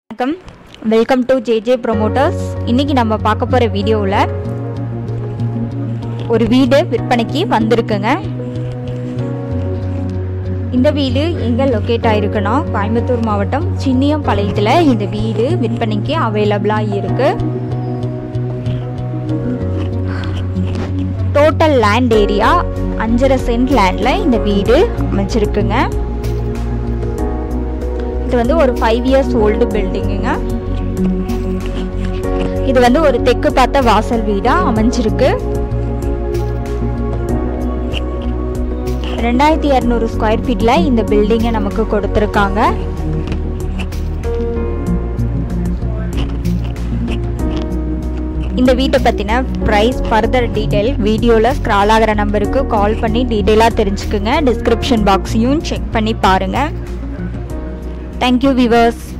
வணக்கம் welcome to JJ promoters இன்னைக்கு நம்ம பார்க்க போகிற வீடியோவில் ஒரு வீடு விற்பனைக்கு வந்திருக்குங்க இந்த வீடு எங்கே லொக்கேட் ஆயிருக்குன்னா கோயம்புத்தூர் மாவட்டம் சின்னியம்பாளையத்தில் இந்த வீடு விற்பனைக்கு அவைலபிளாக இருக்கு டோட்டல் லேண்ட் ஏரியா அஞ்சரை சென்ட் லேண்டில் இந்த வீடு அமைச்சிருக்குங்க இது வந்து ஒரு ஃபைவ் இயர்ஸ் ஓல்டு பில்டிங்குங்க இது வந்து ஒரு தெற்கு பார்த்த வாசல் வீடாக அமைஞ்சிருக்கு ரெண்டாயிரத்தி இரநூறு ஸ்கொயர் ஃபீட்டில் இந்த பில்டிங்கை நமக்கு கொடுத்துருக்காங்க இந்த வீட்டை பற்றின ப்ரைஸ் ஃபர்தர் டீட்டெயில் வீடியோவில் ஸ்க்ரால் ஆகிற நம்பருக்கு கால் பண்ணி டீட்டெயிலாக தெரிஞ்சுக்குங்க டிஸ்கிரிப்ஷன் பாக்ஸையும் செக் பண்ணி பாருங்கள் தேங்க்யூ விவர்ஸ்